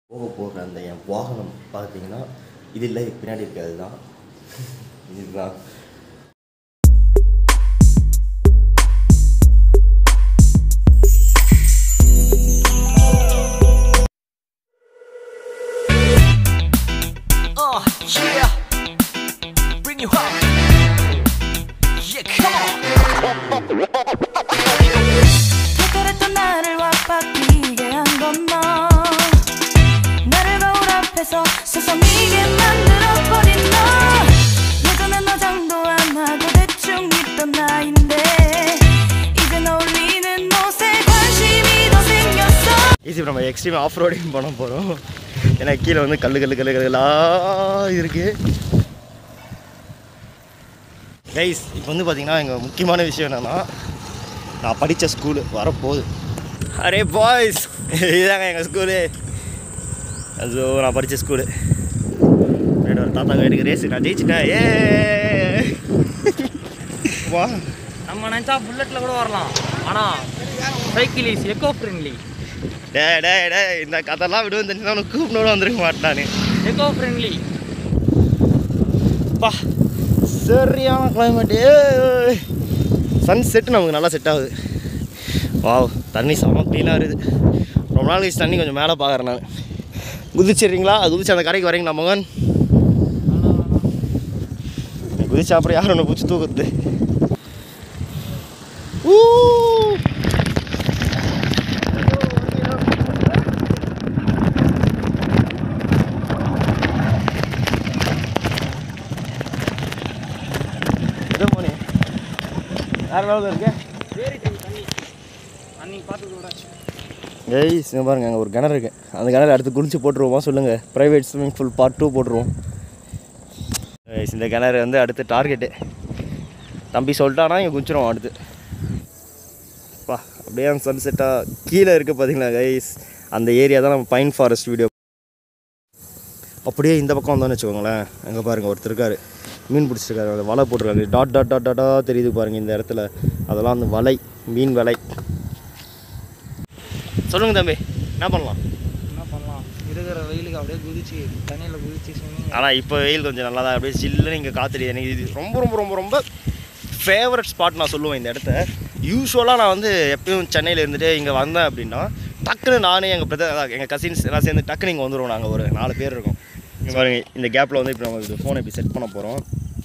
போக போகிற அந்த என் வாகனம் பார்த்தீங்கன்னா இது இல்லை பின்னாடி இருக்கிறது தான் இதுதான் Uh, yeah. Bring you up. Yeah, come on. 그랬던 나를 와빠끼게 한 건 너 나를 거울 앞에서 서성이게 만들어버린 너 예전엔 화장도 안 하고 대충 입던 나인데 이젠 어울리는 옷에 관심이 더 생겼어 easy நம்ம எக்ஸ்ட்ரீம் ஆஃப் ரோடிங் பண்ண போகிறோம் ஏன்னா கீழே வந்து கல்லு கல்லு கல்லு கல்லா இருக்கு கைஸ் இப்போ வந்து பார்த்தீங்கன்னா எங்கள் முக்கியமான விஷயம் என்னென்னா நான் படித்த ஸ்கூலு வரப்போகுது அரே பாய்ஸ் இதுதாங்க எங்கள் ஸ்கூலு ஸோ நான் படித்த ஸ்கூலு என்னோட தாத்தா எனக்கு ரேஸு நான் ஜெயிச்சிட்டேன் ஏ வா நம்ம நினச்சா புல்லட்டில் கூட வரலாம் ஆனால் சைக்கிள் இஸ் எக்கோ ஃப்ரெண்ட்லி டே டே டே இந்த கதைலாம் விடுவேன் தெரிஞ்சு நான் கூப்பிட்டு வந்துருக்க மாட்டானே எக்கோ ஃப்ரெண்ட்லி பா சரியான கிளைமேட்டு சன் செட்டு நமக்கு நல்லா செட் ஆகுது வாவ் தண்ணி செம்ம க்ளீனாக இருக்குது ரொம்ப நாள் கழிச்சு தண்ணி கொஞ்சம் மேலே பார்க்குறேன் நான் குதிச்சிடுறீங்களா குதிச்சு அந்த கரைக்கு வரீங்களா மகன் நீ குதிச்சா அப்புறம் யாரும் ஒன்று பிடிச்சி தூக்குறது ஊ எது போனே வேறு லெவலில் இருக்கு அன்னைக்கு பார்த்தது விட கைஸ் இங்கே பாருங்க அங்கே ஒரு கிணறு இருக்கு அந்த கிணறு அடுத்து குளிச்சு போட்டுருவோமா சொல்லுங்கள் private swimming pool part two போட்டுருவோம் கைஸ் இந்த கிணறு வந்து அடுத்து டார்கெட்டு தம்பி சொல்லிட்டானா இங்கே குளிச்சிருவோம் அடுத்து பா அப்படியே அந்த சன்செட்டாக கீழே இருக்குது பார்த்தீங்களா கைஸ் அந்த ஏரியா தான் நம்ம பைன் ஃபாரஸ்ட் வீடியோ அப்படியே இந்த பக்கம் வந்தோம்னு வச்சுக்கோங்களேன் அங்கே பாருங்கள் ஒருத்தர் இருக்காரு மீன் பிடிச்சிருக்காரு அந்த வலை போட்டிருக்காரு டாட் டாட் டாட் டாட்டாக தெரியுது பாருங்கள் இந்த இடத்துல அதெல்லாம் அந்த வலை மீன் வலை சொல்லுங்க தம்பி என்ன பண்ணலாம் என்ன பண்ணலாம் இருக்கிற வெயிலுக்கு அப்படியே குதிச்சு தண்ணியில் குதிச்சு ஸ்விம்மிங் ஆனால் இப்போ வெயில் கொஞ்சம் நல்லா தான் அப்படியே சில்லுன்னு இங்கே காத்துடி எனக்கு இது ரொம்ப ரொம்ப ரொம்ப ரொம்ப ஃபேவரட் ஸ்பாட் நான் சொல்லுவேன் இந்த இடத்த யூஸ்வலாக நான் வந்து எப்பயும் சென்னையில் இருந்துட்டு இங்கே வந்தேன் அப்படின்னா டக்குன்னு நானே எங்கள் பிரதர் எங்கள் கசின்ஸ் எல்லாம் சேர்ந்து டக்குன்னு இங்கே வந்துடுவோம் நாங்கள் ஒரு நாலு பேர் இருக்கோம் இங்க பாருங்க இந்த கேப்பில் வந்து இப்போ நம்ம இது ஃபோனை இப்படி செட் பண்ண போகிறோம்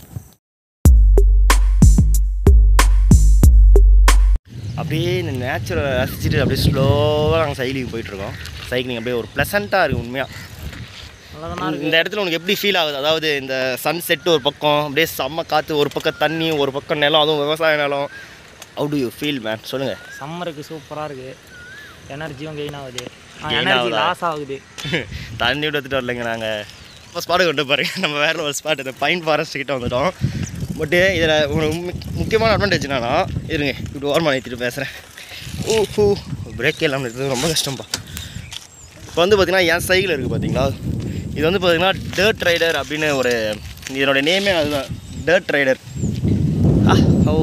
அப்படியே இந்த நேச்சுரலை ரசிச்சுட்டு அப்படியே ஸ்லோவாக நாங்கள் சைக்கிளிங் போயிட்டுருக்கோம் சைக்கிளிங் அப்படியே ஒரு ப்ளசண்ட்டாக இருக்குது உண்மையாக நல்லா இந்த இடத்துல உனக்கு எப்படி ஃபீல் ஆகுது அதாவது இந்த சன் செட் ஒரு பக்கம் அப்படியே செம்ம காற்று ஒரு பக்கம் தண்ணி ஒரு பக்கம் நிலம் அதுவும் விவசாய நிலம் how do you feel man சொல்லுங்கள் சம்மருக்கு சூப்பராக இருக்குது எனர்ஜியும் கெயின் ஆகுது Gain எனர்ஜி ஆகுதா? லாஸ் ஆகுது தண்ணி விட்டு எடுத்துகிட்டு வரலைங்க நாங்கள் இப்போ ஸ்பாட்டு கொண்டு பாருங்க நம்ம வேற ஒரு ஸ்பாட் இந்த பைன் ஃபாரஸ்ட் கிட்ட வந்துட்டோம் பட்டு இதில் ஒரு முக்- முக்கியமான அட்வான்டேஜ் என்னன்னா இருங்க இப்படி ஓரமாக நிறுத்திட்டு பேசுகிறேன் ஊ ஹூ பிரேக் இல்லாமல் இருக்கிறது ரொம்ப கஷ்டம்ப்பா இப்போ வந்து பார்த்தீங்கன்னா என் சைக்கிள் இருக்குது பார்த்தீங்களா இது வந்து பார்த்தீங்கன்னா டேர்ட் ரைடர் அப்படின்னு ஒரு இதனோட நேமே அதுதான் டேர்ட் ரைடர் ஆ ஓ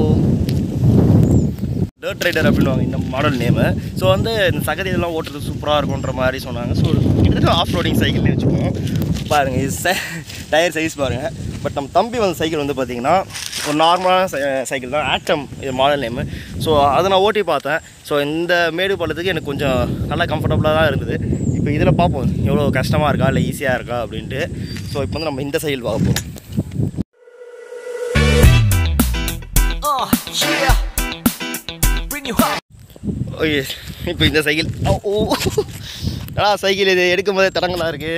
டர்ட் ரைடர் அப்படின்னுவாங்க இந்த மாடல் நேமு ஸோ வந்து இந்த சகதி இதெல்லாம் ஓட்டுறது சூப்பராக இருக்குன்ற மாதிரி சொன்னாங்க ஸோ கிட்டத்தட்ட ஆஃப் ரோடிங் சைக்கிள்னு வச்சுக்கோங்க பாருங்கள் இது டயர் சைஸ் பாருங்கள் பட் நம்ம தம்பி வந்து சைக்கிள் வந்து பார்த்தீங்கன்னா ஒரு நார்மலான சைக்கிள் தான் ஆக்டம் இது மாடல் நேமு ஸோ அதை நான் ஓட்டி பார்த்தேன் ஸோ இந்த மேடு பள்ளத்துக்கு எனக்கு கொஞ்சம் நல்லா கம்ஃபர்டபுளாக தான் இருந்தது இப்போ இதில் பார்ப்போம் எவ்வளோ கஷ்டமாக இருக்கா இல்லை ஈஸியாக இருக்கா அப்படின்ட்டு ஸோ இப்போ வந்து நம்ம இந்த சைக்கிள் பார்க்க போகிறோம் Uh, yeah. Bring you up. Okay இப்போ இந்த சைக்கிள் ஓ ஓ நல்லா சைக்கிள் இது எடுக்கும் போதே தடங்கலாம் இருக்கு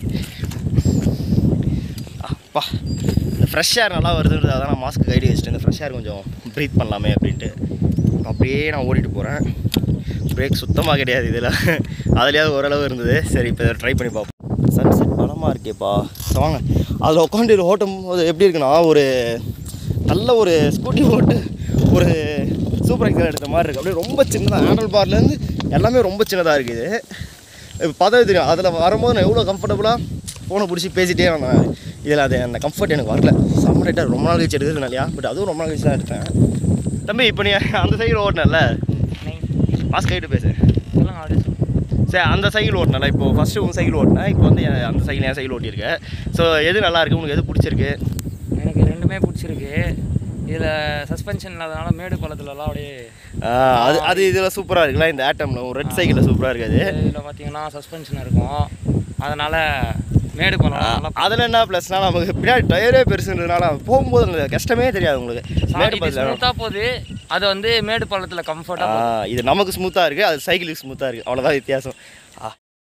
அப்பா இந்த ஃப்ரெஷ் ஏர் நல்லா வருதுன்றது அதான் நான் மாஸ்க் கைடு வச்சுட்டு இந்த ஃப்ரெஷ் ஏர் கொஞ்சம் ப்ரீத் பண்ணலாமே அப்படின்ட்டு அப்படியே நான் ஓடிட்டு போகிறேன் பிரேக் சுத்தமாக கிடையாது இதில் அதுலேயாவது ஓரளவு இருந்தது சரி இப்போ இதை ட்ரை பண்ணி பார்ப்போம் சன்செட் பலமாக இருக்கேப்பா சரி, வாங்க அதில் உட்காந்து ஓட்டும் போது எப்படி இருக்குன்னா ஒரு நல்ல ஒரு ஸ்கூட்டி ஓட்டு ஒரு சூப்பர் எக்ஸல் எடுத்த மாதிரி இருக்குது அப்படியே ரொம்ப சின்னதாக ஹேண்டில் பார்லேருந்து எல்லாமே ரொம்ப சின்னதாக இருக்குது இப்போ பார்த்தா தெரியும் அதில் வரும்போது நான் எவ்வளோ கம்ஃபர்டபுளாக ஃபோனை பிடிச்சி பேசிட்டே வந்தேன் இதில் அது அந்த கம்ஃபர்ட் எனக்கு வரல செம்ம ரைட்டாக ரொம்ப நாள் கழிச்சு எடுக்கிறது இல்லையா பட் அதுவும் ரொம்ப நாள் கழிச்சு தான் எடுத்தேன் தம்பி இப்போ நீ அந்த சைடு ஓட்டினல நைன் மாஸ்க் கைட்டு பேசு சொல்லுங்க அப்படியே சொல்லுங்க. சரி அந்த சைக்கிள் ஓட்டினல இப்போ ஃபஸ்ட்டு உன் சைக்கிள் ஓட்டினேன் இப்போ வந்து என் அந்த சைக்கிள் என் சைக்கிள் ஓட்டியிருக்கேன் ஸோ எது நல்லா இருக்கு உனக்கு எது பிடிச்சிருக்கு எனக்கு ரெண்டுமே பிடிச்சிருக்கு இதில் சஸ்பென்ஷன் இல்லாதனால மேடு பள்ளத்துலலாம் அப்படியே ஆ, அது அது இதில் சூப்பராக இருக்குல்ல இந்த ஆட்டமில் ஒரு ரெட் சைக்கிளில் சூப்பராக இருக்காது இதில் பார்த்தீங்கன்னா சஸ்பென்ஷன் இருக்கும் அதனால் மேடு பள்ளம் நல்லா அதில் என்ன ப்ளஸ்னா நமக்கு பின்னாடி டயரே பெருசுன்றதுனால போகும்போது அந்த கஷ்டமே தெரியாது உங்களுக்கு மேடு இது பள்ளத்துல- ஸ்மூத்தாக போகுது அது வந்து மேடு பள்ளத்தில் ஆ, கம்ஃபர்ட்டாக இது நமக்கு ஸ்மூத்தாக இருக்குது அது சைக்கிளுக்கு ஸ்மூத்தாக இருக்குது அவ்வளோதான் வித்தியாசம் ஆ.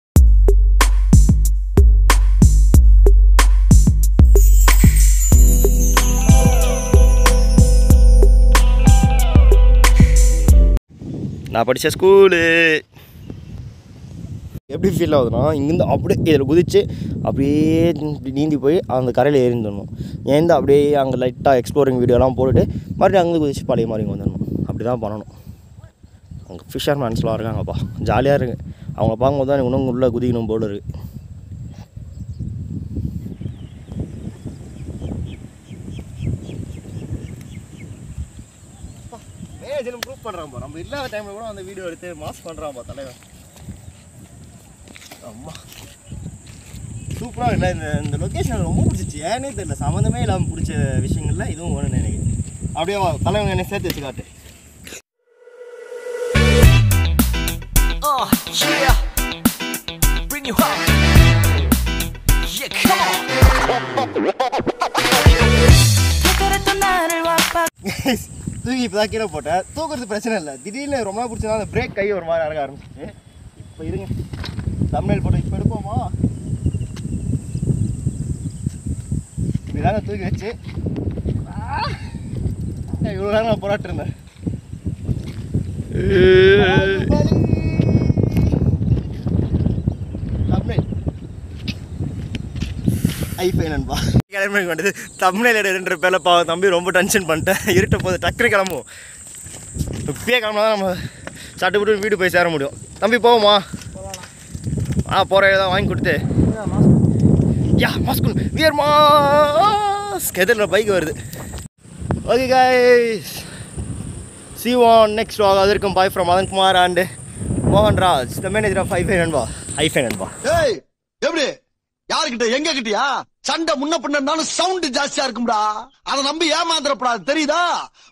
நான் படித்த ஸ்கூலு எப்படி ஃபீல் ஆகுதுன்னா இங்கேருந்து அப்படியே இதில் குதிச்சு அப்படியே இப்படி நீந்தி போய் அந்த கரையில் ஏறிந்துடணும் ஏந்து அப்படியே அங்கே லைட்டாக எக்ஸ்ப்ளோரிங் வீடியோலாம் போட்டுட்டு மறுபடியும் அங்கே குதிச்சு பழைய மாதிரி இங்கே வந்துடணும் அப்படி தான் பண்ணணும் அங்கே ஃபிஷர் மேன்ஸ்லாம் இருக்காங்கப்பா ஜாலியாக இருக்கு அவங்க பார்க்கும்போது தான் எனக்கு இன்னும் உள்ளே குதிக்கணும் போல இருக்கு மேஜன் ப்ரூவ் பண்ணுறான்ப்பா நம்ம இல்லாத டைமில் கூட அந்த வீடியோ எடுத்து மாஸ் பண்ணுறான்ப்பா தலைவன் அம்மா சூப்பராக இல்லை இந்த இந்த லொக்கேஷன் எனக்கு ரொம்ப பிடிச்சிச்சு ஏன்னே தெரியல சம்மந்தமே இல்லாமல் பிடிச்ச விஷயங்கள்ல இதுவும் ஒன்று எனக்கு அப்படியே வா, தலைவன் என்னை சேர்த்து வச்சு காட்டு Uh, yeah. Bring you home. Yeah, come on. 계절했던 나를 와빠 தூக்கி இப்போ தான் கீழே போட்டேன் தூக்குறது பிரச்சனை இல்லை திடீர்னு ரொம்ப நாள் பிடிச்சதுனால அந்த பிரேக் கை ஒரு மாதிரி இறங்க ஆரம்பிச்சிச்சு இப்போ இருங்க தமிழ் போட்டு இப்போ எடுப்போமா இப்படிதாங்க தூக்கி வச்சு இவ்வளோ நேரம் நான் போராட்டு இருந்தேன் தமிழ் ஐஃபை நண்பா கிளம்பி வேண்டியது தமிழில் ரெண்டு பேரில் பாவம் தம்பி ரொம்ப டென்ஷன் பண்ணிட்டேன் இருட்ட போது டக்குனு கிளம்புவோம் இப்பயே கிளம்புனா தான் நம்ம சட்டுப்பட்டு வீடு போய் சேர முடியும் தம்பி போவோமா ஆ போகிற ஏதாவது வாங்கி கொடுத்து யா மாஸ்குல் வியர் மாஸ் எதிரில் பைக் வருது okay guys see on next vlog அதற்கும் bye from Madan Kumar and மோகன் ராஜ் த மேனேஜர் ஆஃப் ஐஃபை நண்பா ஐஃபை நண்பா ஏய் எப்படி யாருக்கிட்ட எங்க கிட்டயா சண்டை முன்ன பின்ன இருந்தாலும் சவுண்ட் ஜாஸ்தியா இருக்கும்டா அதை நம்பி ஏமாந்துடப்படாது தெரியுதா